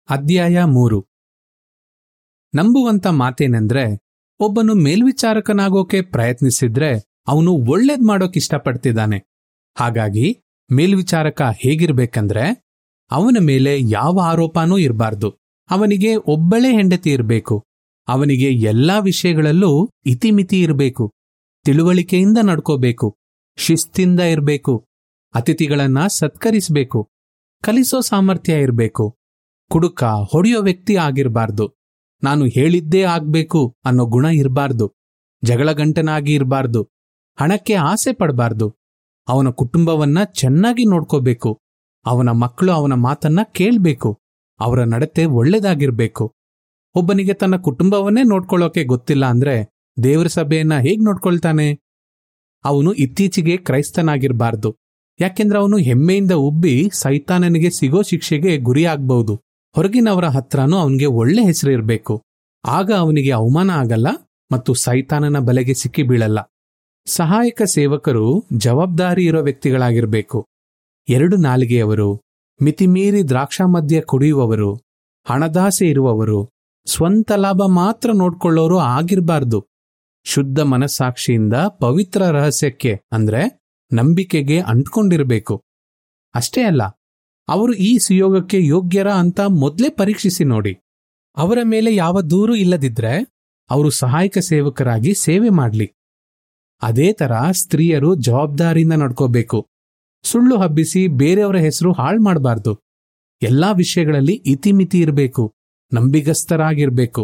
ಅಧ್ಯಾಯ ಮೂರು ನಂಬುವಂತ ಮಾತೇನೆಂದ್ರೆ ಒಬ್ಬನು ಮೇಲ್ವಿಚಾರಕನಾಗೋಕೆ ಪ್ರಯತ್ನಿಸಿದ್ರೆ ಅವನು ಒಳ್ಳೇದ್ ಮಾಡೋಕ್ ಇಷ್ಟಪಡ್ತಿದ್ದಾನೆ ಹಾಗಾಗಿ ಮೇಲ್ವಿಚಾರಕ ಹೇಗಿರ್ಬೇಕಂದ್ರೆ ಅವನ ಮೇಲೆ ಯಾವ ಆರೋಪನೂ ಇರಬಾರ್ದು ಅವನಿಗೆ ಒಬ್ಬಳೇ ಹೆಂಡತಿ ಇರಬೇಕು ಅವನಿಗೆ ಎಲ್ಲಾ ವಿಷಯಗಳಲ್ಲೂ ಇತಿಮಿತಿ ಇರಬೇಕು ತಿಳುವಳಿಕೆಯಿಂದ ನಡ್ಕೋಬೇಕು ಶಿಸ್ತಿಂದ ಇರಬೇಕು ಅತಿಥಿಗಳನ್ನ ಸತ್ಕರಿಸಬೇಕು ಕಲಿಸೋ ಸಾಮರ್ಥ್ಯ ಇರಬೇಕು ಕುಡುಕ ಹೊಡೆಯೋ ವ್ಯಕ್ತಿ ಆಗಿರಬಾರ್ದು ನಾನು ಹೇಳಿದ್ದೇ ಆಗ್ಬೇಕು ಅನ್ನೋ ಗುಣ ಇರಬಾರ್ದು ಜಗಳಗಂಟನಾಗಿ ಇರಬಾರ್ದು ಹಣಕ್ಕೆ ಆಸೆ ಪಡಬಾರ್ದು ಅವನ ಕುಟುಂಬವನ್ನ ಚೆನ್ನಾಗಿ ನೋಡ್ಕೋಬೇಕು ಅವನ ಮಕ್ಕಳು ಅವನ ಮಾತನ್ನ ಕೇಳ್ಬೇಕು ಅವರ ನಡತೆ ಒಳ್ಳೇದಾಗಿರ್ಬೇಕು ಒಬ್ಬನಿಗೆ ತನ್ನ ಕುಟುಂಬವನ್ನೇ ನೋಡ್ಕೊಳ್ಳೋಕೆ ಗೊತ್ತಿಲ್ಲ ಅಂದ್ರೆ ದೇವರ ಸಭೆಯನ್ನ ಹೇಗ್ ನೋಡ್ಕೊಳ್ತಾನೆ ಅವನು ಇತ್ತೀಚೆಗೆ ಕ್ರೈಸ್ತನಾಗಿರ್ಬಾರ್ದು ಯಾಕೆಂದ್ರೆ ಅವನು ಹೆಮ್ಮೆಯಿಂದ ಉಬ್ಬಿ ಸೈತಾನನಿಗೆ ಸಿಗೋ ಶಿಕ್ಷೆಗೆ ಗುರಿಯಾಗಬಹುದು ಹೊರಗಿನವರ ಹತ್ರನೂ ಅವನಿಗೆ ಒಳ್ಳೆ ಹೆಸರು ಇರಬೇಕು ಆಗ ಅವನಿಗೆ ಅವಮಾನ ಆಗಲ್ಲ ಮತ್ತು ಸೈತಾನನ ಬಲೆಗೆ ಸಿಕ್ಕಿ ಬೀಳಲ್ಲ ಸಹಾಯಕ ಸೇವಕರು ಜವಾಬ್ದಾರಿ ಇರೋ ವ್ಯಕ್ತಿಗಳಾಗಿರ್ಬೇಕು ಎರಡು ನಾಲಿಗೆಯವರು ಮಿತಿಮೀರಿ ದ್ರಾಕ್ಷ ಮದ್ಯ ಕುಡಿಯುವವರು ಹಣದಾಸೆ ಇರುವವರು ಸ್ವಂತ ಲಾಭ ಮಾತ್ರ ನೋಡ್ಕೊಳ್ಳೋರು ಆಗಿರ್ಬಾರ್ದು ಶುದ್ಧ ಮನಸ್ಸಾಕ್ಷಿಯಿಂದ ಪವಿತ್ರ ರಹಸ್ಯಕ್ಕೆ ಅಂದ್ರೆ ನಂಬಿಕೆಗೆ ಅಂಟ್ಕೊಂಡಿರ್ಬೇಕು ಅಷ್ಟೇ ಅಲ್ಲ ಅವರು ಈ ಸುಯೋಗಕ್ಕೆ ಯೋಗ್ಯರ ಅಂತ ಮೊದಲೇ ಪರೀಕ್ಷಿಸಿ ನೋಡಿ ಅವರ ಮೇಲೆ ಯಾವ ದೂರು ಇಲ್ಲದಿದ್ರೆ ಅವರು ಸಹಾಯಕ ಸೇವಕರಾಗಿ ಸೇವೆ ಮಾಡ್ಲಿ ಅದೇ ತರ ಸ್ತ್ರೀಯರು ಜವಾಬ್ದಾರಿಯಿಂದ ನಡ್ಕೋಬೇಕು ಸುಳ್ಳು ಹಬ್ಬಿಸಿ ಬೇರೆಯವರ ಹೆಸರು ಹಾಳು ಮಾಡಬಾರ್ದು ಎಲ್ಲಾ ವಿಷಯಗಳಲ್ಲಿ ಇತಿಮಿತಿ ಇರಬೇಕು ನಂಬಿಗಸ್ತರಾಗಿರ್ಬೇಕು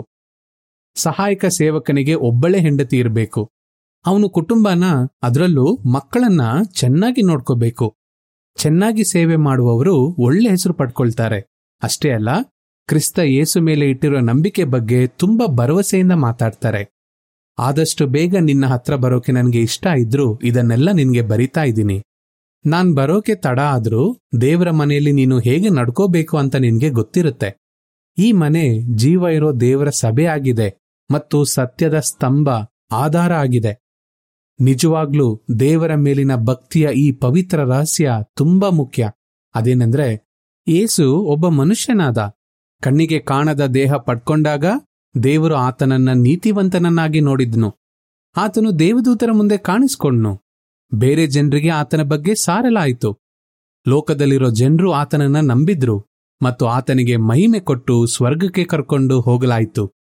ಸಹಾಯಕ ಸೇವಕನಿಗೆ ಒಬ್ಬಳೇ ಹೆಂಡತಿ ಇರಬೇಕು ಅವನು ಕುಟುಂಬನ ಅದರಲ್ಲೂ ಮಕ್ಕಳನ್ನ ಚೆನ್ನಾಗಿ ನೋಡ್ಕೋಬೇಕು ಚೆನ್ನಾಗಿ ಸೇವೆ ಮಾಡುವವರು ಒಳ್ಳೆ ಹೆಸರು ಪಡ್ಕೊಳ್ತಾರೆ ಅಷ್ಟೇ ಅಲ್ಲ ಕ್ರಿಸ್ತ ಯೇಸು ಮೇಲೆ ಇಟ್ಟಿರೋ ನಂಬಿಕೆ ಬಗ್ಗೆ ತುಂಬಾ ಭರವಸೆಯಿಂದ ಮಾತಾಡ್ತಾರೆ ಆದಷ್ಟು ಬೇಗ ನಿನ್ನ ಹತ್ರ ಬರೋಕೆ ನನಗೆ ಇಷ್ಟ ಇದ್ರೂ ಇದನ್ನೆಲ್ಲ ನಿನ್ಗೆ ಬರಿತಾ ಇದ್ದೀನಿ ನಾನ್ ಬರೋಕೆ ತಡ ಆದ್ರೂ ದೇವರ ಮನೆಯಲ್ಲಿ ನೀನು ಹೇಗೆ ನಡ್ಕೋಬೇಕು ಅಂತ ನಿನ್ಗೆ ಗೊತ್ತಿರುತ್ತೆ ಈ ಮನೆ ಜೀವ ಇರೋ ದೇವರ ಸಭೆ ಆಗಿದೆ ಮತ್ತು ಸತ್ಯದ ಸ್ತಂಭ ಆಧಾರ ಆಗಿದೆ ನಿಜವಾಗ್ಲೂ ದೇವರ ಮೇಲಿನ ಭಕ್ತಿಯ ಈ ಪವಿತ್ರ ರಹಸ್ಯ ತುಂಬಾ ಮುಖ್ಯ ಅದೇನೆಂದ್ರೆ ಏಸು ಒಬ್ಬ ಮನುಷ್ಯನಾದ ಕಣ್ಣಿಗೆ ಕಾಣದ ದೇಹ ಪಡ್ಕೊಂಡಾಗ ದೇವರು ಆತನನ್ನ ನೀತಿವಂತನನ್ನಾಗಿ ನೋಡಿದ್ನು ಆತನು ದೇವದೂತರ ಮುಂದೆ ಕಾಣಿಸ್ಕೊಂಡ್ನು ಬೇರೆ ಜನರಿಗೆ ಆತನ ಬಗ್ಗೆ ಸಾರಲಾಯಿತು ಲೋಕದಲ್ಲಿರೋ ಜನರು ಆತನನ್ನ ನಂಬಿದ್ರು ಮತ್ತು ಆತನಿಗೆ ಮಹಿಮೆ ಕೊಟ್ಟು ಸ್ವರ್ಗಕ್ಕೆ ಕರ್ಕೊಂಡು ಹೋಗಲಾಯಿತು